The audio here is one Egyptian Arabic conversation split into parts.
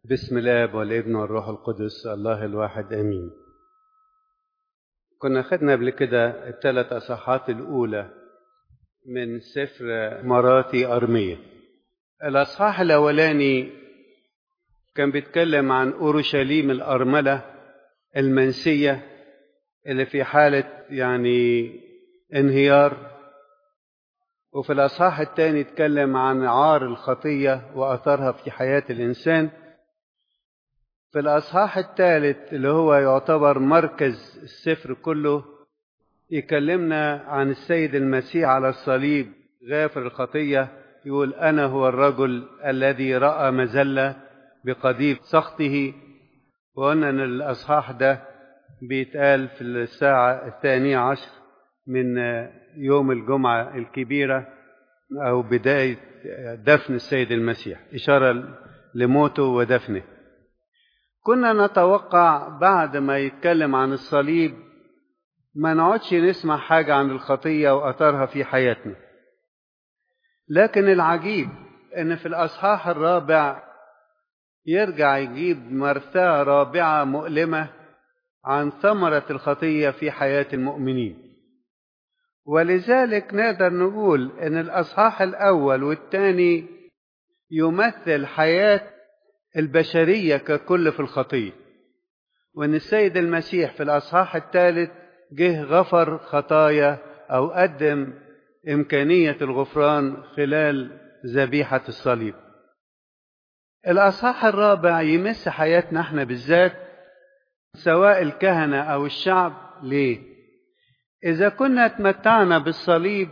بسم الله والابن والروح القدس الله الواحد امين كنا خدنا قبل كده الثلاث اصحاحات الاولى من سفر مراتي ارميه الاصحاح الاولاني كان بيتكلم عن اورشليم الارمله المنسيه اللي في حاله يعني انهيار وفي الاصحاح الثاني اتكلم عن عار الخطيه واثرها في حياه الانسان في الأصحاح الثالث اللي هو يعتبر مركز السفر كله يكلمنا عن السيد المسيح على الصليب غافر الخطية يقول أنا هو الرجل الذي رأى مزلة بقضيب سخطه وقلنا أن الأصحاح ده بيتقال في الساعة الثانية عشر من يوم الجمعة الكبيرة أو بداية دفن السيد المسيح إشارة لموته ودفنه كنا نتوقع بعد ما يتكلم عن الصليب ما نقعدش نسمع حاجة عن الخطية وأثرها في حياتنا لكن العجيب إن في الأصحاح الرابع يرجع يجيب مرثاة رابعة مؤلمة عن ثمرة الخطية في حياة المؤمنين ولذلك نقدر نقول إن الأصحاح الأول والثاني يمثل حياة البشرية ككل في الخطية وأن السيد المسيح في الأصحاح الثالث جه غفر خطايا أو قدم إمكانية الغفران خلال ذبيحة الصليب الأصحاح الرابع يمس حياتنا احنا بالذات سواء الكهنة أو الشعب ليه؟ إذا كنا تمتعنا بالصليب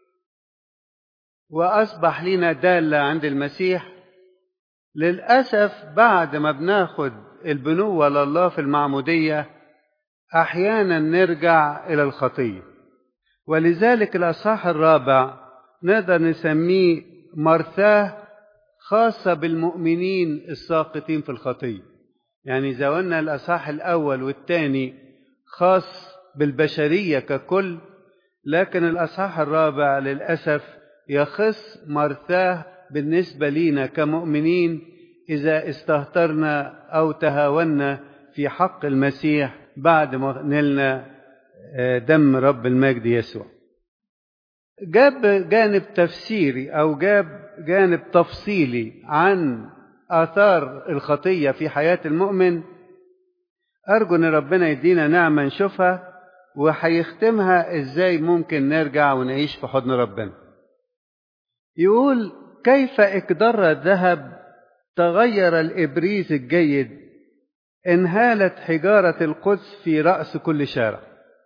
وأصبح لنا دالة عند المسيح للأسف بعد ما بناخد البنوة لله في المعمودية أحيانا نرجع إلى الخطية ولذلك الأصحاح الرابع نقدر نسميه مرثاه خاصة بالمؤمنين الساقطين في الخطية يعني إذا قلنا الأصحاح الأول والثاني خاص بالبشرية ككل لكن الأصحاح الرابع للأسف يخص مرثاه بالنسبة لينا كمؤمنين إذا استهترنا أو تهاونا في حق المسيح بعد ما نلنا دم رب المجد يسوع جاب جانب تفسيري أو جاب جانب تفصيلي عن آثار الخطية في حياة المؤمن أرجو أن ربنا يدينا نعمة نشوفها وهيختمها إزاي ممكن نرجع ونعيش في حضن ربنا يقول كيف اكدر الذهب تغير الابريز الجيد انهالت حجاره القدس في راس كل شارع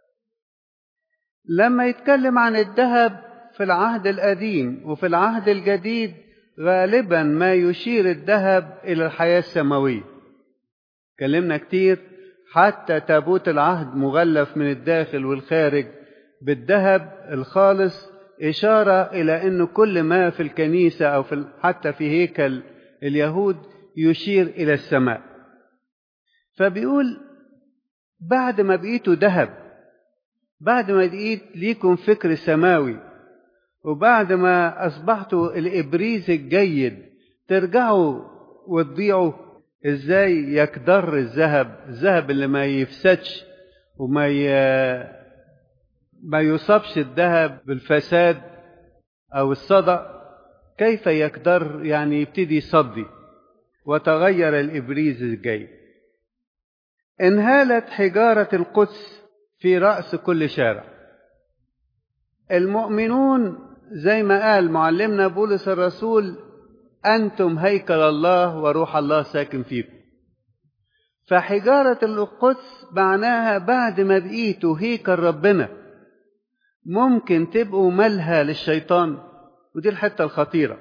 لما يتكلم عن الذهب في العهد القديم وفي العهد الجديد غالبا ما يشير الذهب الى الحياه السماويه كلمنا كتير حتى تابوت العهد مغلف من الداخل والخارج بالذهب الخالص إشارة إلى أن كل ما في الكنيسة أو في حتى في هيكل اليهود يشير إلى السماء فبيقول بعد ما بقيتوا ذهب بعد ما بقيت ليكم فكر سماوي وبعد ما أصبحتوا الإبريز الجيد ترجعوا وتضيعوا إزاي يكدر الذهب الذهب اللي ما يفسدش وما ي... ما يصابش الذهب بالفساد او الصدأ كيف يقدر يعني يبتدي يصدي وتغير الابريز الجيد انهالت حجاره القدس في راس كل شارع المؤمنون زي ما قال معلمنا بولس الرسول انتم هيكل الله وروح الله ساكن فيكم فحجاره القدس معناها بعد ما بقيتوا هيكل ربنا ممكن تبقوا ملهى للشيطان ودي الحته الخطيره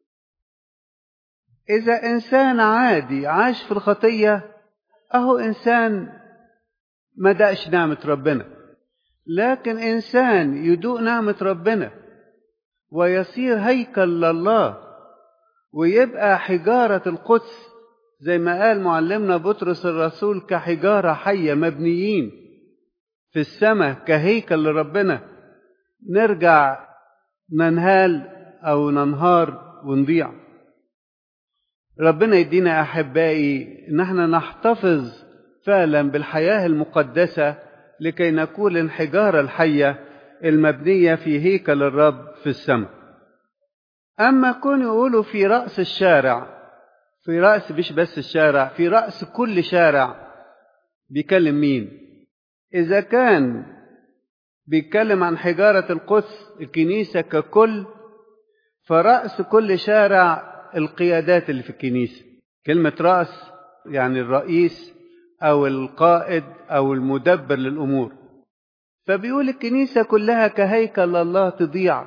اذا انسان عادي عاش في الخطيه اهو انسان ما دقش نعمه ربنا لكن انسان يدوق نعمه ربنا ويصير هيكل لله ويبقى حجاره القدس زي ما قال معلمنا بطرس الرسول كحجاره حيه مبنيين في السماء كهيكل لربنا نرجع ننهال او ننهار ونضيع ربنا يدينا أحبائي إن احنا نحتفظ فعلا بالحياة المقدسة لكي نكون الحجارة الحية المبنية في هيكل الرب في السماء أما كون يقولوا في رأس الشارع في رأس مش بس الشارع في رأس كل شارع بيكلم مين إذا كان بيتكلم عن حجارة القدس الكنيسة ككل فرأس كل شارع القيادات اللي في الكنيسة كلمة رأس يعني الرئيس أو القائد أو المدبر للأمور فبيقول الكنيسة كلها كهيكل الله تضيع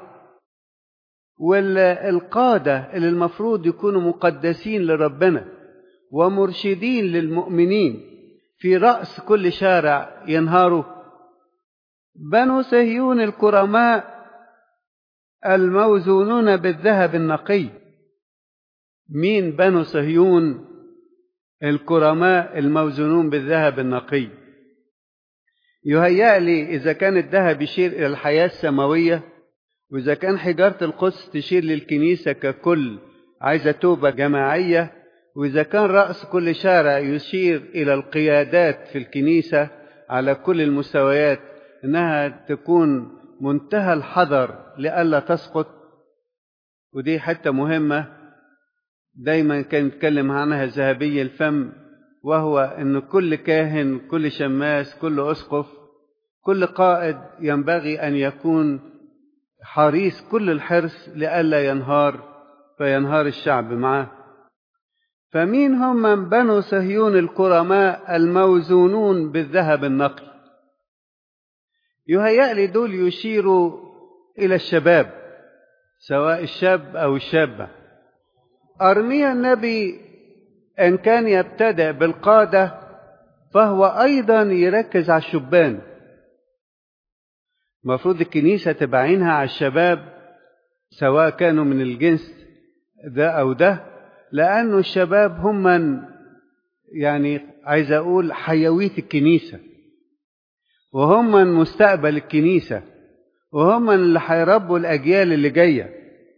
والقادة اللي المفروض يكونوا مقدسين لربنا ومرشدين للمؤمنين في رأس كل شارع ينهاروا بنو صهيون الكرماء الموزونون بالذهب النقي مين بنو صهيون الكرماء الموزونون بالذهب النقي يهيأ لي إذا كان الذهب يشير إلى الحياة السماوية وإذا كان حجارة القدس تشير للكنيسة ككل عايزة توبة جماعية وإذا كان رأس كل شارع يشير إلى القيادات في الكنيسة على كل المستويات إنها تكون منتهى الحذر لئلا تسقط ودي حتة مهمة دايما كان يتكلم عنها ذهبي الفم وهو أن كل كاهن كل شماس كل أسقف كل قائد ينبغي أن يكون حريص كل الحرص لئلا ينهار فينهار الشعب معه فمين هم من بنو صهيون الكرماء الموزونون بالذهب النقي يهيأ لي دول يشيروا إلى الشباب سواء الشاب أو الشابة أرميا النبي إن كان يبتدأ بالقادة فهو أيضا يركز على الشبان المفروض الكنيسة تبقى عينها على الشباب سواء كانوا من الجنس ده أو ده لأنه الشباب هم من يعني عايز أقول حيوية الكنيسة وهم من مستقبل الكنيسة وهم من اللي هيربوا الأجيال اللي جاية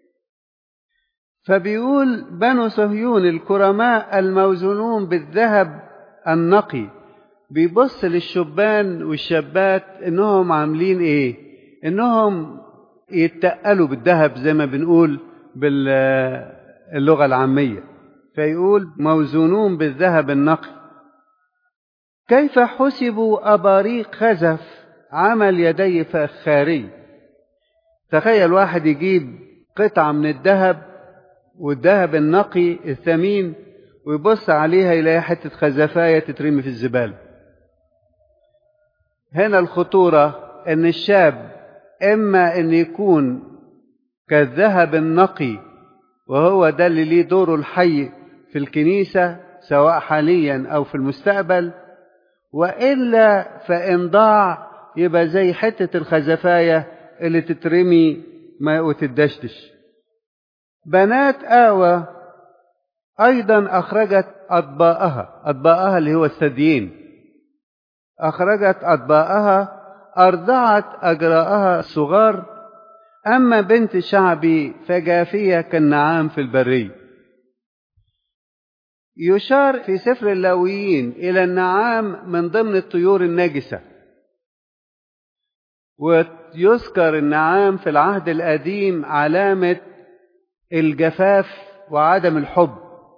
فبيقول بنو صهيون الكرماء الموزونون بالذهب النقي بيبص للشبان والشابات انهم عاملين ايه انهم يتقلوا بالذهب زي ما بنقول باللغة العامية فيقول موزونون بالذهب النقي كيف حسبوا أباريق خزف عمل يدي فخاري تخيل واحد يجيب قطعة من الذهب والذهب النقي الثمين ويبص عليها يلاقي حتة خزفاية تترمي في الزبالة هنا الخطورة ان الشاب اما ان يكون كالذهب النقي وهو ده اللي ليه دوره الحي في الكنيسة سواء حاليا او في المستقبل والا فان ضاع يبقى زي حتة الخزفاية اللي تترمي ما وتدشدش بنات آوى أيضا أخرجت أطباءها أطباءها اللي هو الثديين أخرجت أطباءها أرضعت أجراءها الصغار أما بنت شعبي فجافية كالنعام في البرية يشار في سفر اللاويين إلى النعام من ضمن الطيور النجسة ويذكر النعام في العهد القديم علامة الجفاف وعدم الحب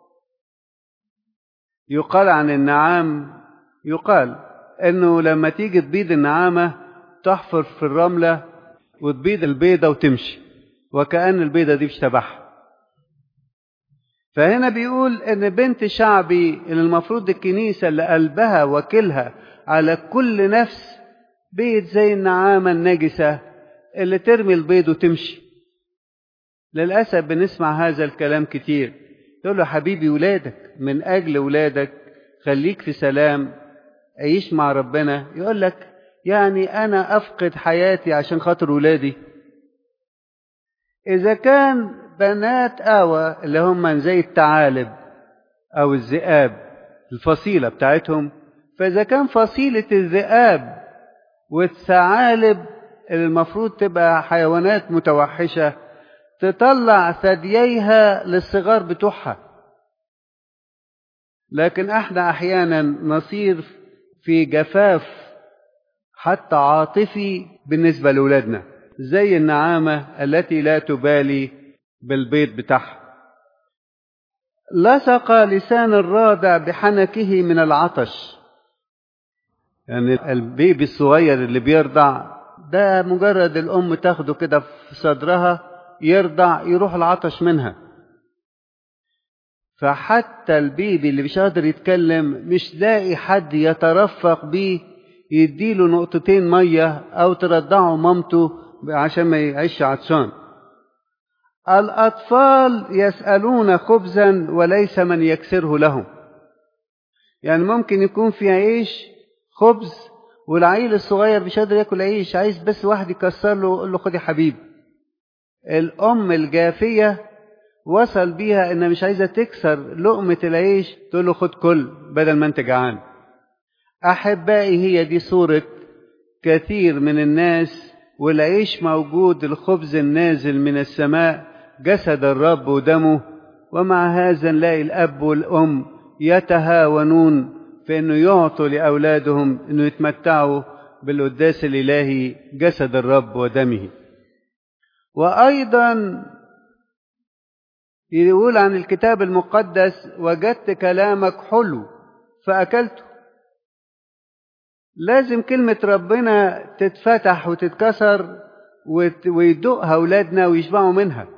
يقال عن النعام يقال انه لما تيجي تبيض النعامه تحفر في الرمله وتبيض البيضه وتمشي وكأن البيضه دي مش تبعها فهنا بيقول ان بنت شعبي اللي المفروض الكنيسه اللي قلبها وكلها على كل نفس بيت زي النعامه النجسه اللي ترمي البيض وتمشي للأسف بنسمع هذا الكلام كتير تقول له حبيبي ولادك من أجل ولادك خليك في سلام عيش مع ربنا يقول لك يعني أنا أفقد حياتي عشان خاطر ولادي إذا كان بنات آوى اللي هم زي الثعالب أو الذئاب الفصيلة بتاعتهم فإذا كان فصيلة الذئاب والثعالب اللي المفروض تبقى حيوانات متوحشه تطلع ثدييها للصغار بتوعها لكن احنا احيانا نصير في جفاف حتى عاطفي بالنسبه لاولادنا زي النعامه التي لا تبالي بالبيض بتاعها لصق لسان الراضع بحنكه من العطش يعني البيبي الصغير اللي بيرضع ده مجرد الام تاخده كده في صدرها يرضع يروح العطش منها فحتى البيبي اللي مش قادر يتكلم مش لاقي حد يترفق بيه يديله نقطتين ميه او ترضعه مامته عشان ما يعيش عطشان الاطفال يسالون خبزا وليس من يكسره لهم يعني ممكن يكون في عيش خبز والعيل الصغير مش قادر ياكل عيش عايز بس واحد يكسر له يقول له خد يا حبيبي الام الجافيه وصل بيها ان مش عايزه تكسر لقمه العيش تقول له خد كل بدل ما انت جعان احبائي هي دي صوره كثير من الناس والعيش موجود الخبز النازل من السماء جسد الرب ودمه ومع هذا نلاقي الاب والام يتهاونون في انه يعطوا لاولادهم انه يتمتعوا بالقداس الالهي جسد الرب ودمه وايضا يقول عن الكتاب المقدس وجدت كلامك حلو فاكلته لازم كلمة ربنا تتفتح وتتكسر ويدوقها أولادنا ويشبعوا منها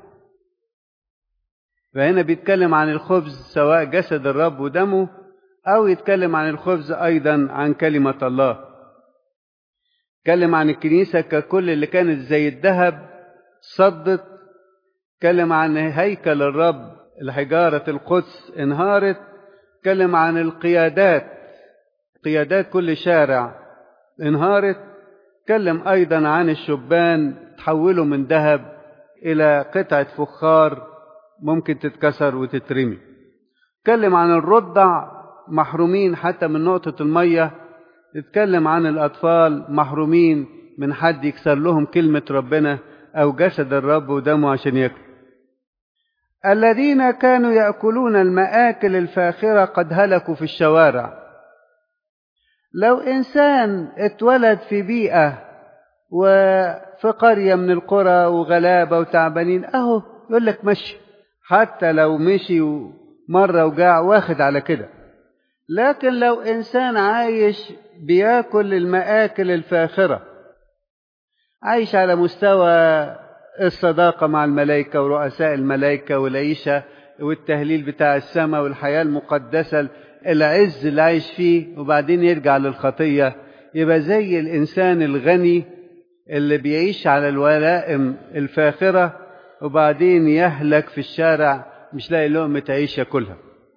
فهنا بيتكلم عن الخبز سواء جسد الرب ودمه أو يتكلم عن الخبز أيضا عن كلمة الله يتكلم عن الكنيسة ككل اللي كانت زي الذهب صدت اتكلم عن هيكل الرب الحجارة القدس انهارت اتكلم عن القيادات قيادات كل شارع انهارت اتكلم ايضا عن الشبان تحولوا من ذهب الى قطعة فخار ممكن تتكسر وتترمي اتكلم عن الرضع محرومين حتى من نقطة المية اتكلم عن الأطفال محرومين من حد يكسر لهم كلمة ربنا أو جسد الرب ودمه عشان ياكلوا الذين كانوا يأكلون المآكل الفاخرة قد هلكوا في الشوارع لو إنسان اتولد في بيئة وفي قرية من القرى وغلابة وتعبانين أهو يقول لك مشي حتى لو مشي مرة وجاع واخد على كده لكن لو إنسان عايش بياكل المآكل الفاخرة عايش على مستوى الصداقة مع الملائكة ورؤساء الملائكة والعيشة والتهليل بتاع السماء والحياة المقدسة العز اللي عايش فيه وبعدين يرجع للخطية يبقى زي الإنسان الغني اللي بيعيش على الولائم الفاخرة وبعدين يهلك في الشارع مش لاقي لقمة عيش ياكلها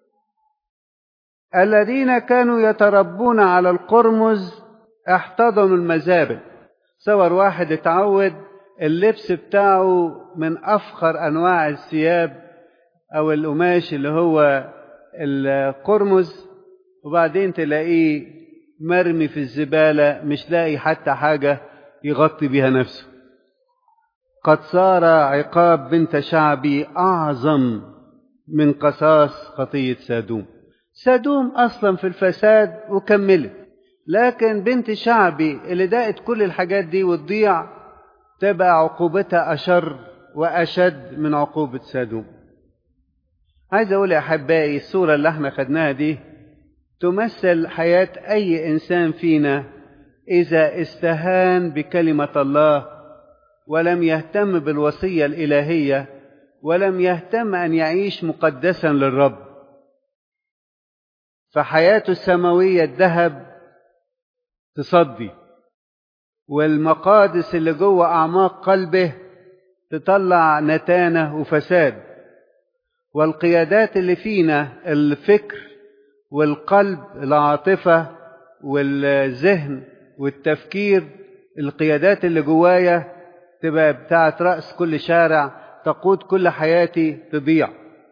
الذين كانوا يتربون على القرمز احتضنوا المزابل صور واحد اتعود اللبس بتاعه من أفخر أنواع الثياب أو القماش اللي هو القرمز وبعدين تلاقيه مرمي في الزبالة مش لاقي حتى حاجة يغطي بها نفسه قد صار عقاب بنت شعبي أعظم من قصاص خطية سادوم سادوم أصلا في الفساد وكملت لكن بنت شعبي اللي دقت كل الحاجات دي وتضيع تبقى عقوبتها أشر وأشد من عقوبة سادوم عايز أقول يا أحبائي الصورة اللي احنا خدناها دي تمثل حياة أي إنسان فينا إذا استهان بكلمة الله ولم يهتم بالوصية الإلهية ولم يهتم أن يعيش مقدسا للرب فحياته السماوية الذهب تصدي والمقادس اللي جوه أعماق قلبه تطلع نتانة وفساد والقيادات اللي فينا الفكر والقلب العاطفة والذهن والتفكير القيادات اللي جوايا تبقى بتاعت رأس كل شارع تقود كل حياتي تضيع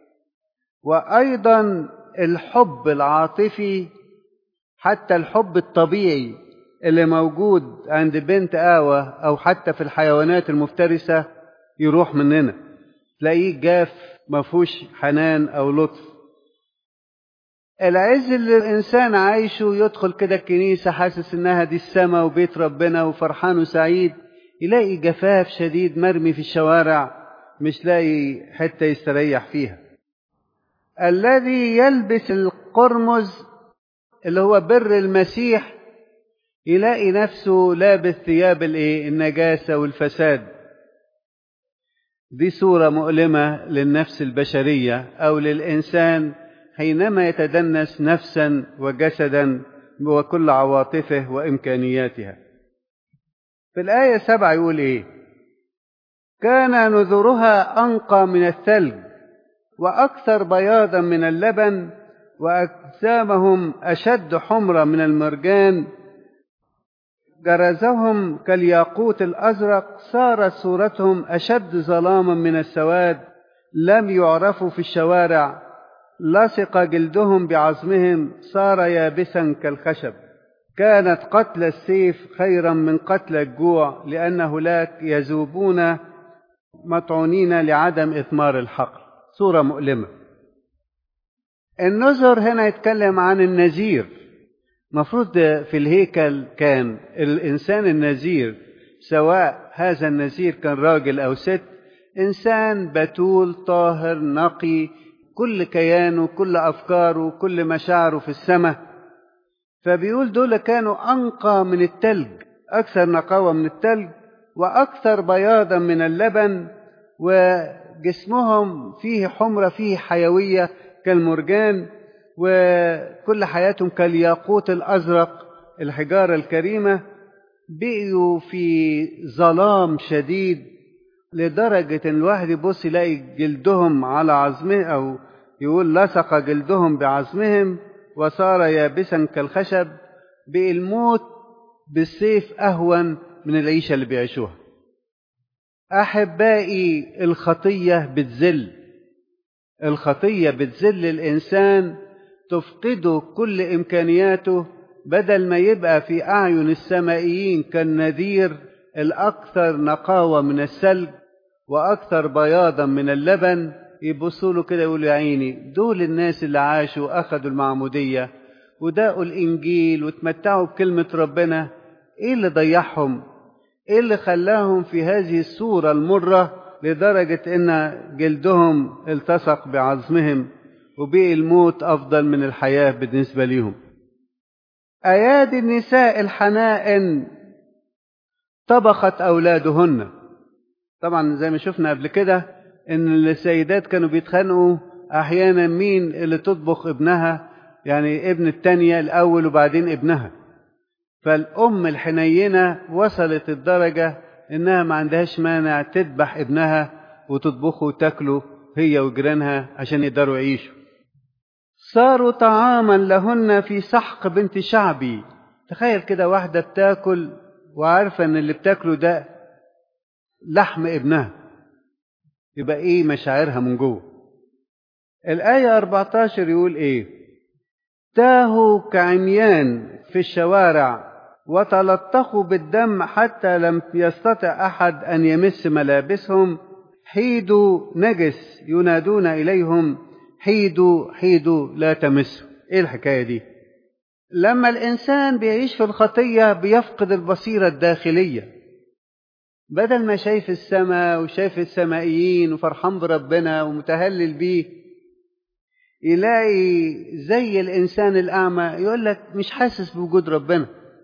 وأيضا الحب العاطفي حتى الحب الطبيعي اللي موجود عند بنت آوة أو حتى في الحيوانات المفترسة يروح مننا تلاقيه جاف ما فيهوش حنان أو لطف العز اللي الإنسان عايشه يدخل كده الكنيسة حاسس إنها دي السماء وبيت ربنا وفرحان وسعيد يلاقي جفاف شديد مرمي في الشوارع مش لاقي حتة يستريح فيها الذي يلبس القرمز اللي هو بر المسيح يلاقي نفسه لابس ثياب الايه النجاسة والفساد دي صورة مؤلمة للنفس البشرية أو للإنسان حينما يتدنس نفسا وجسدا وكل عواطفه وإمكانياتها في الآية سبعة يقول إيه كان نذرها أنقى من الثلج وأكثر بياضا من اللبن وأجسامهم أشد حمرة من المرجان جرزهم كالياقوت الأزرق صارت صورتهم أشد ظلاما من السواد لم يعرفوا في الشوارع لصق جلدهم بعظمهم صار يابسا كالخشب كانت قتل السيف خيرا من قتل الجوع لأن هلاك يذوبون مطعونين لعدم إثمار الحقل صورة مؤلمة النذر هنا يتكلم عن النذير مفروض في الهيكل كان الإنسان النذير سواء هذا النذير كان راجل أو ست إنسان بتول طاهر نقي كل كيانه كل أفكاره كل مشاعره في السماء فبيقول دول كانوا أنقى من التلج أكثر نقاوة من التلج وأكثر بياضا من اللبن وجسمهم فيه حمرة فيه حيوية كالمرجان وكل حياتهم كالياقوت الأزرق الحجارة الكريمة بقيوا في ظلام شديد لدرجة إن الواحد يبص يلاقي جلدهم على عظمه أو يقول لصق جلدهم بعظمهم وصار يابسا كالخشب بقي الموت بالسيف أهون من العيشة اللي بيعيشوها أحبائي الخطية بتذل الخطية بتذل الإنسان تفقده كل إمكانياته بدل ما يبقى في أعين السمائيين كالنذير الأكثر نقاوة من الثلج وأكثر بياضا من اللبن يبصوا له كده يقولوا يا عيني دول الناس اللي عاشوا أخذوا المعمودية وداقوا الإنجيل وتمتعوا بكلمة ربنا إيه اللي ضيعهم؟ إيه اللي خلاهم في هذه الصورة المرة لدرجة إن جلدهم التصق بعظمهم وبقي الموت أفضل من الحياة بالنسبة لهم أيادي النساء الحنائن طبخت أولادهن طبعا زي ما شفنا قبل كده إن السيدات كانوا بيتخانقوا أحيانا مين اللي تطبخ ابنها يعني ابن التانية الأول وبعدين ابنها فالأم الحنينة وصلت الدرجة إنها ما عندهاش مانع تذبح ابنها وتطبخه وتاكله هي وجيرانها عشان يقدروا يعيشوا صاروا طعاما لهن في سحق بنت شعبي تخيل كده واحدة بتاكل وعارفة ان اللي بتاكله ده لحم ابنها يبقى ايه مشاعرها من جوه الآية 14 يقول ايه تاهوا كعميان في الشوارع وتلطخوا بالدم حتى لم يستطع أحد أن يمس ملابسهم حيدوا نجس ينادون إليهم حيدوا حيدوا لا تمسوا ايه الحكايه دي لما الانسان بيعيش في الخطيه بيفقد البصيره الداخليه بدل ما شايف السماء وشايف السمائيين وفرحان بربنا ومتهلل بيه يلاقي زي الانسان الاعمى يقول لك مش حاسس بوجود ربنا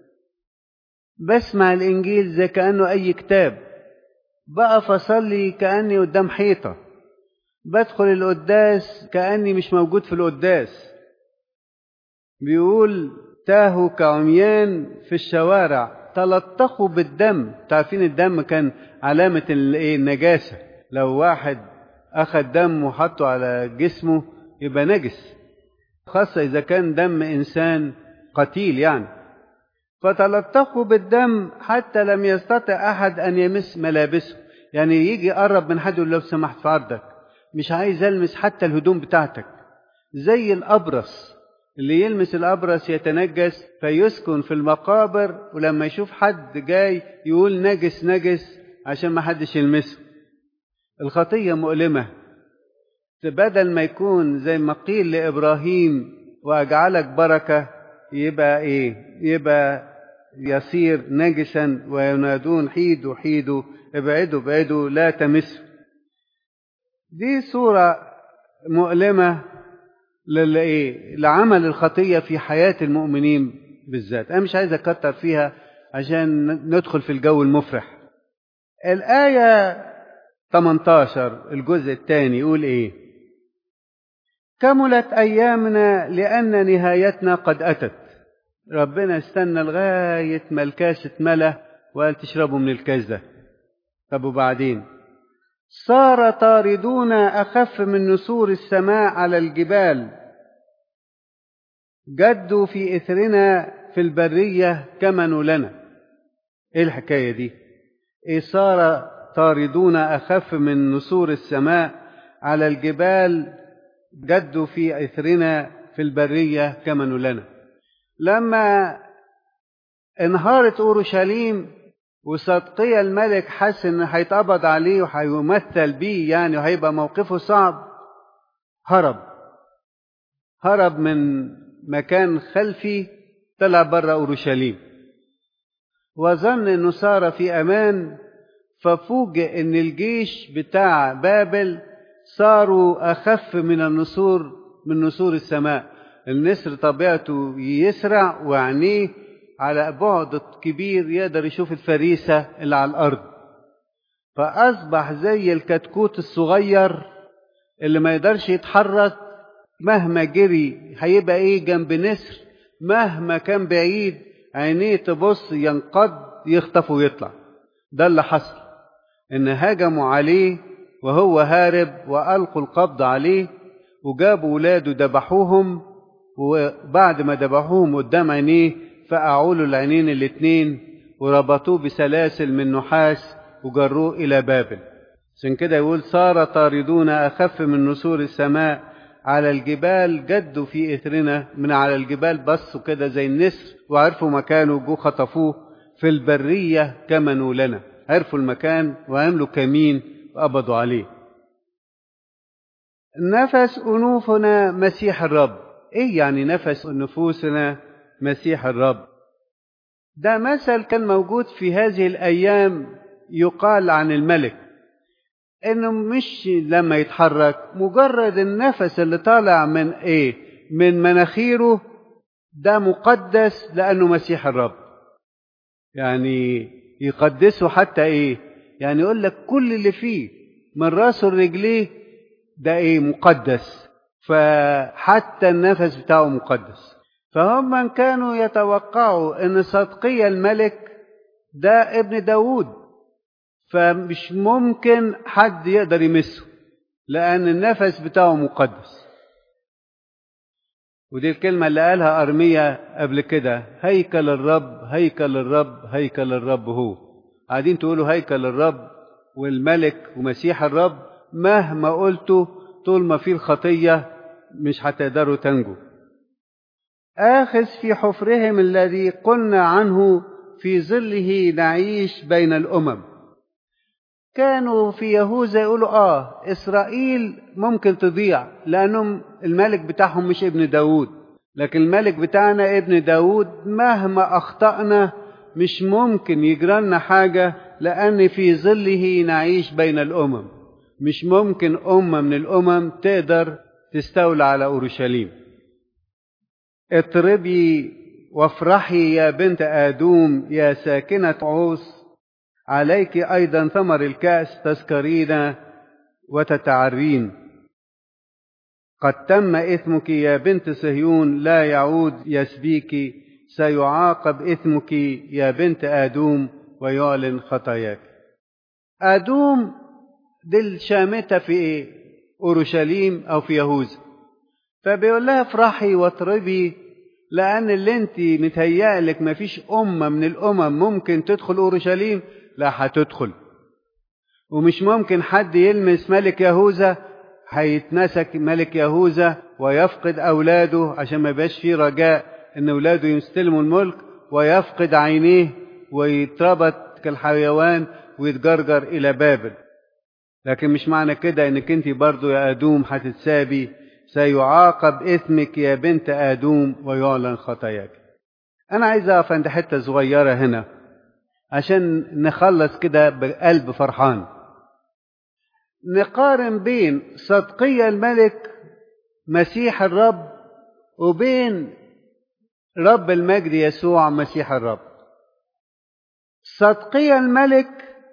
بسمع الانجيل زي كانه اي كتاب بقف اصلي كاني قدام حيطه بدخل القداس كأني مش موجود في القداس بيقول تاهوا كعميان في الشوارع تلطخوا بالدم تعرفين الدم كان علامة النجاسة لو واحد أخذ دم وحطه على جسمه يبقى نجس خاصة إذا كان دم إنسان قتيل يعني فتلطخوا بالدم حتى لم يستطع أحد أن يمس ملابسه يعني يجي يقرب من حد يقول لو سمحت في عرضك مش عايز المس حتى الهدوم بتاعتك زي الابرص اللي يلمس الابرص يتنجس فيسكن في المقابر ولما يشوف حد جاي يقول نجس نجس عشان ما حدش يلمسه الخطيه مؤلمه بدل ما يكون زي ما قيل لابراهيم وأجعلك بركة يبقى إيه يبقى يصير نجسا وينادون حيدوا حيدوا ابعدوا ابعدوا لا تمسوا دي صورة مؤلمة للإيه لعمل الخطية في حياة المؤمنين بالذات أنا مش عايز أكتر فيها عشان ندخل في الجو المفرح الآية 18 الجزء الثاني يقول إيه كملت أيامنا لأن نهايتنا قد أتت ربنا استنى لغاية ما الكاس اتملى وقال تشربوا من الكاس ده طب وبعدين صار طاردون أخف من نسور السماء على الجبال جدوا في إثرنا في البرية كمنوا لنا إيه الحكاية دي إيه صار طاردون أخف من نسور السماء على الجبال جدوا في إثرنا في البرية كمنوا لنا لما انهارت أورشليم وصدقية الملك حس إن هيتقبض عليه وهيمثل بيه يعني وهيبقى موقفه صعب هرب هرب من مكان خلفي طلع بره أورشليم وظن إنه صار في أمان ففوجئ إن الجيش بتاع بابل صاروا أخف من النسور من نسور السماء النسر طبيعته يسرع وعينيه على بعد كبير يقدر يشوف الفريسة اللي على الأرض فأصبح زي الكتكوت الصغير اللي ما يقدرش يتحرك مهما جري هيبقى ايه جنب نسر مهما كان بعيد عينيه تبص ينقض يخطف ويطلع ده اللي حصل ان هجموا عليه وهو هارب والقوا القبض عليه وجابوا ولاده ذبحوهم وبعد ما ذبحوهم قدام عينيه فقعوا له العينين الاتنين وربطوه بسلاسل من نحاس وجروه إلى بابل عشان كده يقول صار طاردون أخف من نسور السماء على الجبال جدوا في إثرنا من على الجبال بصوا كده زي النسر وعرفوا مكانه جو خطفوه في البرية كمنوا لنا عرفوا المكان وعملوا كمين وقبضوا عليه نفس أنوفنا مسيح الرب إيه يعني نفس نفوسنا مسيح الرب ده مثل كان موجود في هذه الأيام يقال عن الملك إنه مش لما يتحرك مجرد النفس اللي طالع من إيه من مناخيره ده مقدس لأنه مسيح الرب يعني يقدسه حتى إيه يعني يقول لك كل اللي فيه من راسه لرجليه ده إيه مقدس فحتى النفس بتاعه مقدس فهم كانوا يتوقعوا ان صدقية الملك ده ابن داود فمش ممكن حد يقدر يمسه لأن النفس بتاعه مقدس ودي الكلمة اللي قالها أرمية قبل كده هيكل الرب هيكل الرب هيكل الرب هو قاعدين تقولوا هيكل الرب والملك ومسيح الرب مهما قلتوا طول ما في الخطية مش هتقدروا تنجوا آخذ في حفرهم الذي قلنا عنه في ظله نعيش بين الأمم كانوا في يهوذا يقولوا آه إسرائيل ممكن تضيع لأنهم الملك بتاعهم مش ابن داود لكن الملك بتاعنا ابن داود مهما أخطأنا مش ممكن يجرالنا حاجة لأن في ظله نعيش بين الأمم مش ممكن أمة من الأمم تقدر تستولى على أورشليم اضربي وافرحي يا بنت آدوم يا ساكنة عوس عليك أيضا ثمر الكأس تسكرين وتتعرين قد تم إثمك يا بنت صهيون لا يعود يسبيك سيعاقب إثمك يا بنت آدوم ويعلن خطاياك آدوم دي الشامتة في أورشليم أو في يهوذا فبيقول لها افرحي واطربي لأن اللي انت متهيألك مفيش أمة من الأمم ممكن تدخل أورشليم لا هتدخل ومش ممكن حد يلمس ملك يهوذا هيتنسك ملك يهوذا ويفقد أولاده عشان ما يبقاش فيه رجاء إن أولاده يستلموا الملك ويفقد عينيه ويتربط كالحيوان ويتجرجر إلى بابل لكن مش معنى كده إنك أنت برضو يا أدوم هتتسابي سيعاقب إثمك يا بنت آدوم ويعلن خطاياك أنا عايز أقف عند حتة صغيرة هنا عشان نخلص كده بقلب فرحان نقارن بين صدقية الملك مسيح الرب وبين رب المجد يسوع مسيح الرب صدقية الملك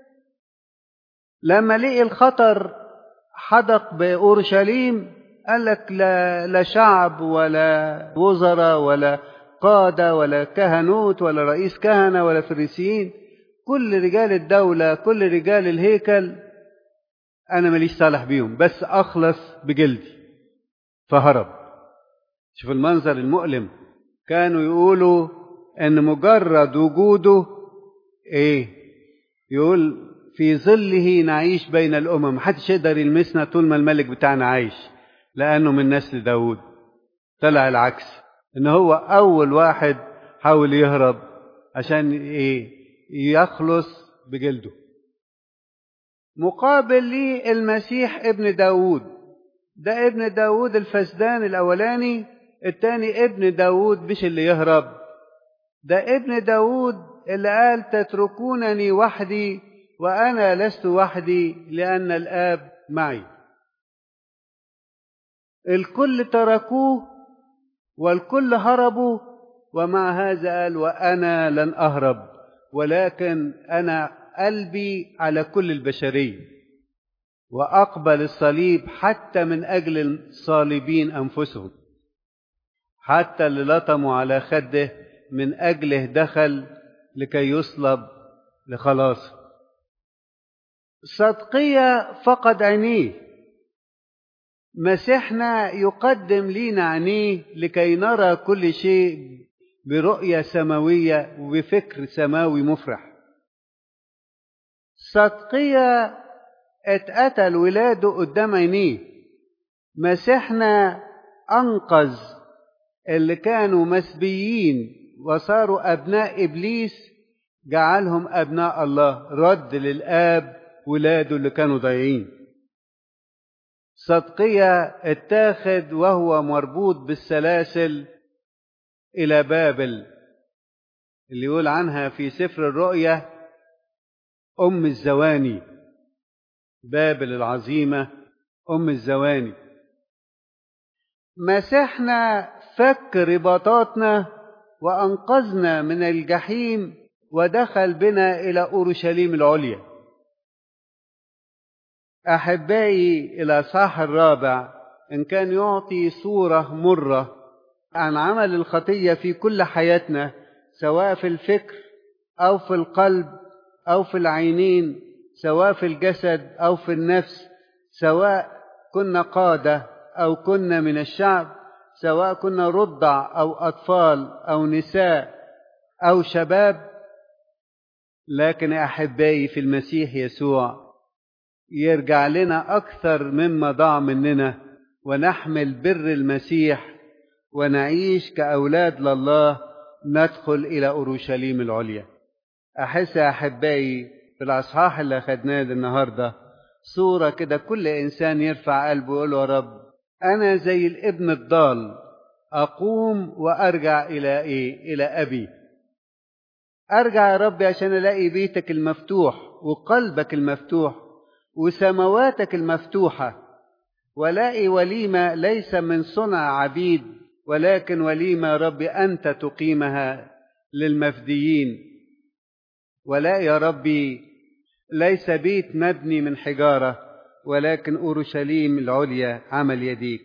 لما لقي الخطر حدق بأورشليم قال لك لا, لا شعب ولا وزراء ولا قادة ولا كهنوت ولا رئيس كهنة ولا فريسيين كل رجال الدولة كل رجال الهيكل أنا ماليش صالح بيهم بس أخلص بجلدي فهرب شوف المنظر المؤلم كانوا يقولوا ان مجرد وجوده ايه يقول في ظله نعيش بين الامم محدش يقدر يلمسنا طول ما الملك بتاعنا عايش لانه من نسل داود طلع العكس ان هو اول واحد حاول يهرب عشان ايه يخلص بجلده مقابل لي المسيح ابن داود ده ابن داود الفسدان الأولاني التاني ابن داود مش اللي يهرب ده ابن داود اللي قال تتركونني وحدي وأنا لست وحدي لأن الآب معي الكل تركوه والكل هربوا ومع هذا قال وأنا لن أهرب ولكن أنا قلبي على كل البشريه واقبل الصليب حتى من اجل الصالبين انفسهم حتى اللي لطموا على خده من اجله دخل لكي يصلب لخلاصه صدقيه فقد عينيه مسيحنا يقدم لينا عينيه لكي نرى كل شيء برؤيه سماويه وبفكر سماوي مفرح صدقيه اتقتل ولاده قدام عينيه مسيحنا انقذ اللي كانوا مسبيين وصاروا ابناء ابليس جعلهم ابناء الله رد للاب ولاده اللي كانوا ضايعين صدقية اتاخد وهو مربوط بالسلاسل إلى بابل اللي يقول عنها في سفر الرؤيا أم الزواني بابل العظيمة أم الزواني مسحنا فك رباطاتنا وأنقذنا من الجحيم ودخل بنا إلى أورشليم العليا أحبائي الأصحاح الرابع إن كان يعطي صورة مرة عن عمل الخطية في كل حياتنا سواء في الفكر أو في القلب أو في العينين سواء في الجسد أو في النفس سواء كنا قادة أو كنا من الشعب سواء كنا رضع أو أطفال أو نساء أو شباب لكن أحبائي في المسيح يسوع يرجع لنا أكثر مما ضاع مننا ونحمل بر المسيح ونعيش كأولاد لله ندخل إلى أورشليم العليا أحس يا أحبائي في الأصحاح اللي أخدناه النهاردة صورة كده كل إنسان يرفع قلبه ويقول يا رب أنا زي الابن الضال أقوم وأرجع إلى إيه؟ إلى أبي أرجع يا رب عشان ألاقي بيتك المفتوح وقلبك المفتوح وسمواتك المفتوحة ولاقي وليمة ليس من صنع عبيد ولكن وليمة يا رب أنت تقيمها للمفديين ولا يا ربي ليس بيت مبني من حجارة ولكن أورشليم العليا عمل يديك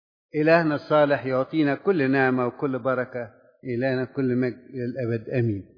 إلهنا الصالح يعطينا كل نعمة وكل بركة إلهنا كل مجد إلى الأبد آمين